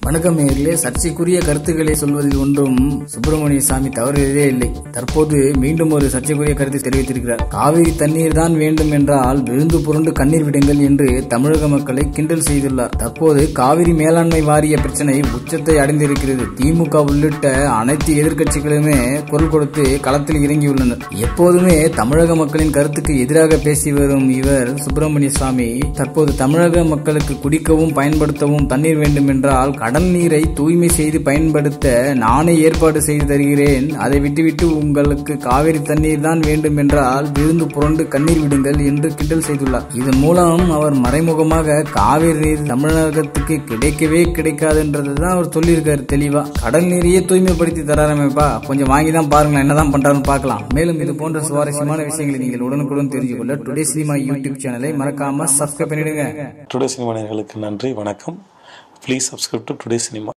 வணக்கம் நேர்களே சர்ச்சைக்குரிய கருத்துக்களை சொல்வதில் ஒன்றும் சுப்பிரமணிய சாமி தவறுவதே இல்லை தற்போது மீண்டும் ஒரு சர்ச்சைக்குரிய கருத்தை தெரிவித்திருக்கிறார் காவிரி தண்ணீர் தான் வேண்டும் என்றால் விழுந்து புரண்டு கண்ணீர் விடுங்கள் என்று தமிழக மக்களை கிண்டல் செய்துள்ளார் தற்போது காவிரி மேலாண்மை வாரிய பிரச்சனை உச்சத்தை அடைந்திருக்கிறது திமுக உள்ளிட்ட அனைத்து எதிர்க்கட்சிகளுமே குரல் கொடுத்து களத்தில் இறங்கியுள்ளனர் எப்போதுமே தமிழக மக்களின் கருத்துக்கு எதிராக பேசி வரும் இவர் சுப்பிரமணிய சாமி தற்போது தமிழக மக்களுக்கு குடிக்கவும் பயன்படுத்தவும் தண்ணீர் வேண்டும் என்றால் கடல் நீரை தூய்மை செய்து பயன்படுத்த நானே ஏற்பாடு செய்து தருகிறேன் அதை விட்டுவிட்டு உங்களுக்கு காவிரி தண்ணீர் தான் வேண்டும் என்றால் விழுந்து புரண்டு கண்ணீர் விடுங்கள் என்று கிண்டல் செய்துள்ளார் இதன் மூலம் அவர் மறைமுகமாக காவிரி நீர் தமிழகத்துக்கு கிடைக்கவே கிடைக்காதுன்றது தான் அவர் சொல்லியிருக்காரு தெளிவா கடல் நீரையே தூய்மைப்படுத்தி தராரமேப்பா கொஞ்சம் வாங்கி தான் பாருங்களேன் என்னதான் பண்றாருன்னு பார்க்கலாம் மேலும் இது போன்ற சுவாரஸ்யமான விஷயங்களை நீங்கள் உடனுக்குடன் தெரிஞ்சு கொள்ள டுடே சினிமா யூடியூப் சேனலை மறக்காம சப்ஸ்கிரைப் பண்ணிடுங்க டுடே சினிமா நேயர்களுக்கு நன்றி வணக்கம் please subscribe to today cinema